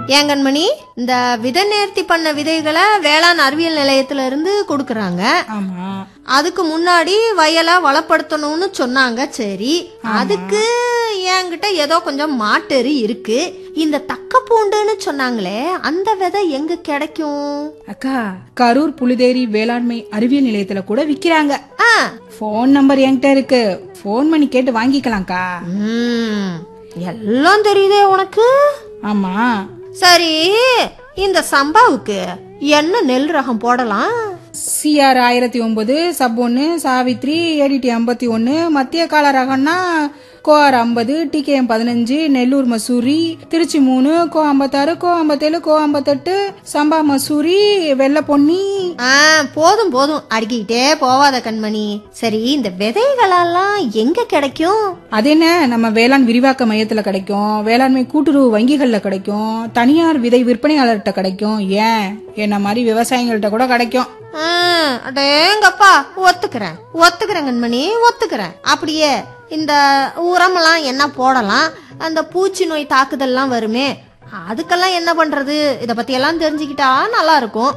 ஏன் கண்மணி இந்த விதை நேர்த்தி பண்ண விதைகளை வேளாண் அறிவியல் நிலையத்துல இருந்து கொடுக்கறாங்க ஆமா அதுக்கு முன்னாடி வயலை வளப்படுத்தணும்னு சொன்னாங்க சரி அதுக்கு என்கிட்ட ஏதோ கொஞ்சம் மாட்டெறி இருக்கு இந்த தக்க பூண்டுன்னு சொன்னாங்களே அந்த விதை எங்க கிடைக்கும் அக்கா கரூர் புலிதேரி வேளாண்மை அறிவியல் நிலையத்துல கூட விக்கிறாங்க ஆ ஃபோன் நம்பர் என்கிட்ட இருக்கு ஃபோன் பண்ணி கேட்டு வாங்கிக்கலாம்க்கா ம், எல்லாம் தெரியுதே உனக்கு ஆமா சரி இந்த சம்பாவுக்கு என்ன நெல் ரகம் போடலாம் சிஆர் ஆயிரத்தி ஒன்பது சப் ஒன்று சாவித்ரி ஏடிடி ஐம்பத்தி ஒன்று மத்திய கால ரகம்னா கோஆர் ஐம்பது டிகேஎம் பதினஞ்சு நெல்லூர் மசூரி திருச்சி மூணு கோ ஐம்பத்தாறு கோ ஐம்பத்தேழு கோ ஐம்பத்தெட்டு சம்பா மசூரி வெள்ளை பொன்னி ஆ போதும் போதும் அடுக்கிக்கிட்டே போவாத கண்மணி சரி இந்த விதைகளெல்லாம் எங்க கிடைக்கும் அது என்ன நம்ம வேளாண் விரிவாக்க மையத்துல கிடைக்கும் வேளாண்மை கூட்டுறவு வங்கிகள்ல கிடைக்கும் தனியார் விதை விற்பனையாளர்கிட்ட கிடைக்கும் ஏன் என்ன மாதிரி விவசாயிகள்கிட்ட கூட கிடைக்கும் ஆ, அடேங்கப்பா ஒத்துக்கிறேன் ஒத்துக்கிறேன் கண்மணி ஒத்துக்கிறேன் அப்படியே இந்த உரமெல்லாம் என்ன போடலாம் அந்த பூச்சி நோய் தாக்குதல்லாம் வருமே அதுக்கெல்லாம் என்ன பண்றது இத பத்தி எல்லாம் தெரிஞ்சுக்கிட்டா நல்லா இருக்கும்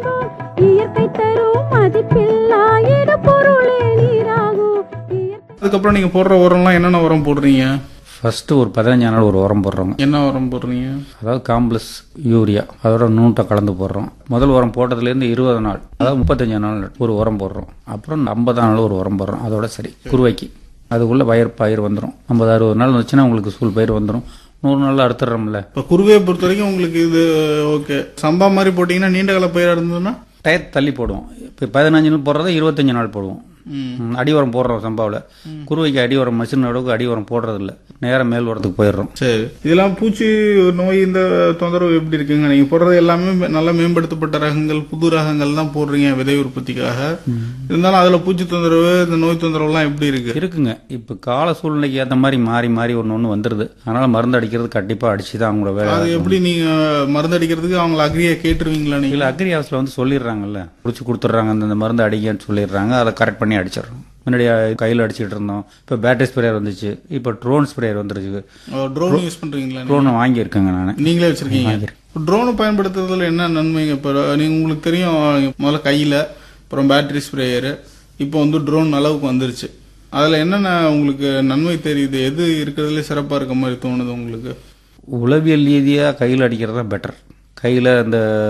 இயற்கை தரும் மதிப்பில்லா இடு பொருளே நீராகும் இயற்கை அதுக்கப்புறம் நீங்க போடுற உரம்லாம் என்னென்ன உரம் போடுறீங்க ஃபஸ்ட்டு ஒரு பதினஞ்சு நாள் ஒரு உரம் போடுறோங்க என்ன உரம் போடுறீங்க அதாவது காம்ப்ளஸ் யூரியா அதோட நூட்டை கலந்து போடுறோம் முதல் உரம் போட்டதுலேருந்து இருபது நாள் அதாவது முப்பத்தஞ்சு நாள் ஒரு உரம் போடுறோம் அப்புறம் ஐம்பதாம் நாள் ஒரு உரம் போடுறோம் அதோட சரி குருவைக்கு அதுக்குள்ளே பயிர் பயிர் வந்துடும் ஐம்பது அறுபது நாள் வந்துச்சுன்னா உங்களுக்கு சூழ் பயிர் வந்துடும் நூறு நாளில் அறுத்துடுறோம்ல இப்போ குருவையை பொறுத்த வரைக்கும் உங்களுக்கு இது ஓகே சம்பா மாதிரி போட்டீங்கன்னா நீண்ட கால பயிரா இருந்ததுன்னா டயர் தள்ளி போடுவோம் இப்போ பதினஞ்சு நாள் போடுறத இருபத்தஞ்சு நாள் போடுவோம் ம், அடி உரம் போடுறோம் சம்பாவில் குருவைக்கு அடி உரம் மசின் அளவுக்கு அடி உரம் போடுறதில்ல நேராக மேல் உரத்துக்கு போயிடுறோம் சரி இதெல்லாம் பூச்சி நோய் இந்த தொந்தரவு எப்படி இருக்குங்க நீங்க போடுறது எல்லாமே மே- நல்ல மேம்படுத்தப்பட்ட ரகங்கள் புது ரகங்கள் தான் போடுறீங்க விதை உற்பத்திக்காக இருந்தாலும் அதுல பூச்சி தொந்தரவு இந்த நோய் தொந்தரவுலாம் எப்படி இருக்கு இருக்குங்க இப்போ கால சூழ்நிலைக்கு ஏற்ற மாதிரி மாறி மாறி ஒன்று ஒன்று வந்துடுது அதனால மருந்து அடிக்கிறது கண்டிப்பாக அடிச்சு தான் அவங்களோட வேலை அது எப்படி நீங்க மருந்து அடிக்கிறதுக்கு அவங்கள அக்ரியா கேட்டுருவீங்களா நீங்க இல்லை அக்ரி ஹவுஸில் வந்து சொல்லிடுறாங்கல்ல பிடிச்சி கொடுத்துட்றாங்க அந்த மருந்து அடிங்கன்னு சொல்லிடுறாங்க அதை கரெக்ட் பண்ணி அடிச்சிடுறோம் முன்னாடி கையில் அடிச்சிட்டு இருந்தோம் இப்போ பேட்டரி ஸ்ப்ரேயர் வந்துச்சு இப்போ ட்ரோன் ஸ்ப்ரேயர் வந்துருச்சு ட்ரோன் யூஸ் பண்றீங்களா நீங்க? ட்ரோனை வாங்கியிருக்கேங்க நான் நீங்களே வச்சிருக்கீங்க ட்ரோனை பயன்படுத்துறதுல என்ன நன்மைங்க இப்போ நீங்க உங்களுக்கு தெரியும் முதல்ல கையில அப்புறம் பேட்டரி ஸ்ப்ரேயரு இப்போ வந்து ட்ரோன் அளவுக்கு வந்துருச்சு அதுல என்னென்ன உங்களுக்கு நன்மை தெரியுது எது இருக்கிறதுல சிறப்பா இருக்க மாதிரி தோணுது உங்களுக்கு உளவியல் ரீதியாக கையில் அடிக்கிறது தான் பெட்டர் கையில் அந்த